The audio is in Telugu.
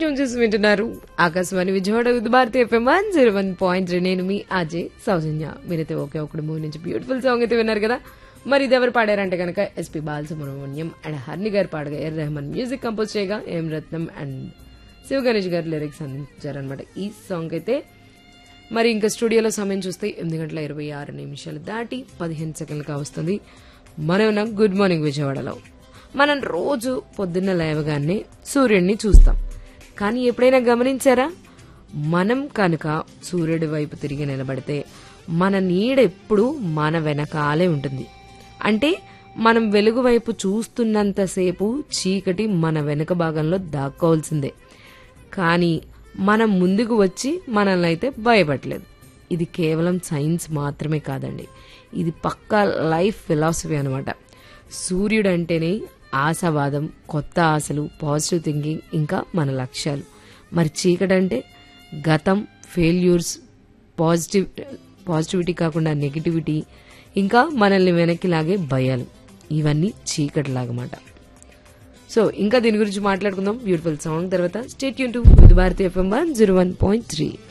ట్యూన్ చేసి వింటున్నారు Akashvani Vijayawada Vividh Bharati FM one zero one point three నేను మీ అజయ్ సౌజన్య మీరైతే ఓకే ఒకటి మూవీ నుంచి బ్యూటిఫుల్ సాంగ్ అయితే విన్నారు కదా మరి ఇది ఎవరు పాడారంటే కనుక ఎస్పి బాలసుబ్రహ్మణ్యం అండ్ హర్ని గారు పాడగా ఎర్ రెహమాన్ మ్యూజిక్ కంపోజ్ చేయగా ఎం రత్నం అండ్ శివ గణేష్ గారు లిరిక్స్ అందించారనమాట ఈ సాంగ్ అయితే మరి ఇంకా స్టూడియోలో సమయం చూస్తే ఎనిమిది గంటల ఇరవై ఆరు నిమిషాలు దాటి పదిహేను సెకండ్లుగా వస్తుంది మనం ఉన్నాం గుడ్ మార్నింగ్ విజయవాడలో మనం రోజు పొద్దున్న లేవగానే సూర్యుడిని చూస్తాం కానీ ఎప్పుడైనా గమనించారా మనం కనుక సూర్యుడి వైపు తిరిగి నిలబడితే మన నీడ ఎప్పుడు మన వెనకాలే ఉంటుంది అంటే మనం వెలుగు వైపు చూస్తున్నంతసేపు చీకటి మన వెనుక భాగంలో దాక్కోవాల్సిందే కానీ మనం ముందుకు వచ్చి మనల్ని అయితే భయపడలేదు ఇది కేవలం సైన్స్ మాత్రమే కాదండి ఇది పక్కా లైఫ్ ఫిలాసఫీ అనమాట సూర్యుడు అంటేనే ఆశావాదం కొత్త ఆశలు పాజిటివ్ థింకింగ్ ఇంకా మన లక్ష్యాలు మరి చీకటి అంటే గతం ఫెయిల్యూర్స్ పాజిటివ్ పాజిటివిటీ కాకుండా నెగిటివిటీ ఇంకా మనల్ని వెనక్కి లాగే భయాలు ఇవన్నీ చీకటి లాగమాట సో ఇంకా దీని గురించి మాట్లాడుకుందాం బ్యూటిఫుల్ సాంగ్ తర్వాత స్టేట్ యూన్ టు భారతీయ FM one zero one point three